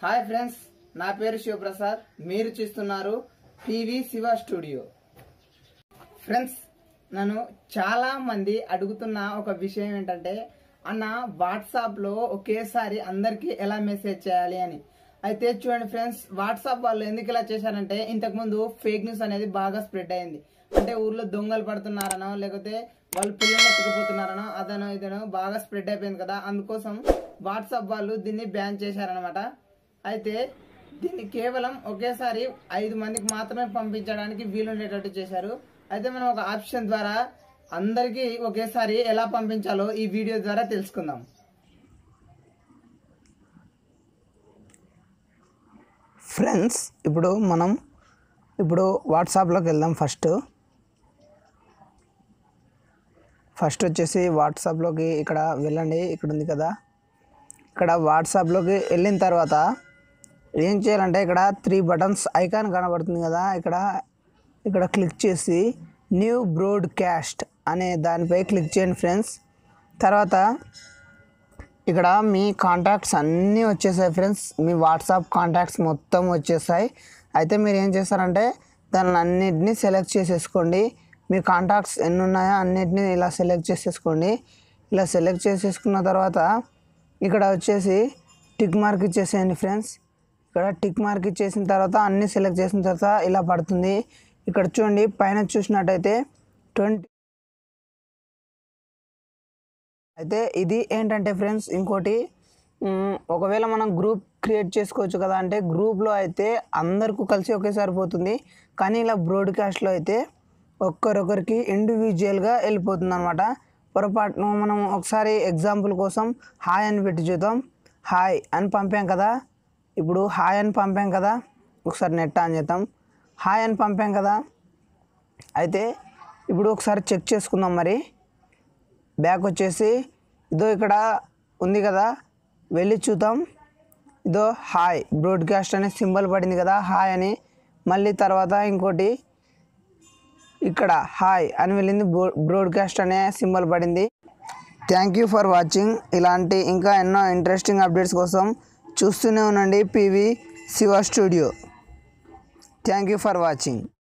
hi friends నా పేరు శివప్రసాద్ మీరు చూస్తున్నారు టీవీ శివ స్టూడియో ఫ్రెండ్స్ నన్ను చాలా మంది అడుగుతున్న ఒక విషయం ఏంటంటే అన్న వాట్సాప్ లో ఒకేసారి అందరికి ఎలా మెసేజ్ చేయాలి అని అయితే చూడండి ఫ్రెండ్స్ వాట్సాప్ వాళ్ళు ఎందుకు ఇలా చేశారంటే ఇంతకు ముందు ఫేక్ న్యూస్ అనేది బాగా స్ప్రెడ్ అయింది అంటే ఊర్లో దొంగలు పడుతున్నారనో లేకపోతే వాళ్ళు పిల్లలు ఎత్తుకుపోతున్నారనో అదనో ఇదనో బాగా స్ప్రెడ్ అయిపోయింది కదా అందుకోసం వాట్సాప్ వాళ్ళు దీన్ని బ్యాన్ చేశారనమాట అయితే దీన్ని కేవలం ఒకేసారి ఐదు మందికి మాత్రమే పంపించడానికి వీలుండేటట్టు చేశారు అయితే మనం ఒక ఆప్షన్ ద్వారా అందరికీ ఒకేసారి ఎలా పంపించాలో ఈ వీడియో ద్వారా తెలుసుకుందాం ఫ్రెండ్స్ ఇప్పుడు మనం ఇప్పుడు వాట్సాప్లోకి వెళ్దాం ఫస్ట్ ఫస్ట్ వచ్చేసి వాట్సాప్లోకి ఇక్కడ వెళ్ళండి ఇక్కడ ఉంది కదా ఇక్కడ వాట్సాప్లోకి వెళ్ళిన తర్వాత ఏం చేయాలంటే ఇక్కడ త్రీ బటన్స్ ఐకాన్ కనబడుతుంది కదా ఇక్కడ ఇక్కడ క్లిక్ చేసి న్యూ బ్రోడ్కాస్ట్ అనే దానిపై క్లిక్ చేయండి ఫ్రెండ్స్ తర్వాత ఇక్కడ మీ కాంటాక్ట్స్ అన్నీ వచ్చేసాయి ఫ్రెండ్స్ మీ వాట్సాప్ కాంటాక్ట్స్ మొత్తం వచ్చేసాయి అయితే మీరు ఏం చేస్తారంటే దాన్ని అన్నిటినీ సెలెక్ట్ చేసేసుకోండి మీ కాంటాక్ట్స్ ఎన్ని ఉన్నాయో అన్నిటినీ ఇలా సెలెక్ట్ చేసేసుకోండి ఇలా సెలెక్ట్ చేసేసుకున్న తర్వాత ఇక్కడ వచ్చేసి టిక్ మార్క్ ఇచ్చేసేయండి ఫ్రెండ్స్ ఇక్కడ టిక్ మార్క్ ఇచ్చేసిన తర్వాత అన్నీ సెలెక్ట్ చేసిన తర్వాత ఇలా పడుతుంది ఇక్కడ చూడండి పైన చూసినట్టయితే ట్వంటీ అయితే ఇది ఏంటంటే ఫ్రెండ్స్ ఇంకోటి మ్, ఒకవేళ మనం గ్రూప్ క్రియేట్ చేసుకోవచ్చు కదా అంటే గ్రూప్లో అయితే అందరికీ కలిసి ఒకేసారి పోతుంది కానీ ఇలా బ్రాడ్కాస్ట్లో అయితే ఒక్కరొకరికి ఇండివిజువల్గా వెళ్ళిపోతుంది అనమాట పొరపాటున మనం ఒకసారి ఎగ్జాంపుల్ కోసం హాయ్ అని పెట్టి చూద్దాం హాయ్ అని పంపాం కదా ఇప్పుడు హాయ్ అని పంపాం కదా ఒకసారి నెట్ ఆన్ చేద్దాం హాయ్ అని పంపాం కదా అయితే ఇప్పుడు ఒకసారి చెక్ చేసుకుందాం మరి బ్యాక్ వచ్చేసి ఇదో ఇక్కడ ఉంది కదా వెళ్ళి చూద్దాం ఇదో హాయ్ బ్రాడ్కాస్ట్ అనే సింబల్ పడింది కదా హాయ్ అని మళ్ళీ తర్వాత ఇంకోటి ఇక్కడ హాయ్ అని వెళ్ళింది బ్రాడ్కాస్ట్ అనే సింబల్ పడింది థ్యాంక్ యూ ఫర్ వాచింగ్ ఇలాంటి ఇంకా ఎన్నో ఇంట్రెస్టింగ్ అప్డేట్స్ కోసం చూస్తూనే ఉండండి PV Shiva studio thank you for watching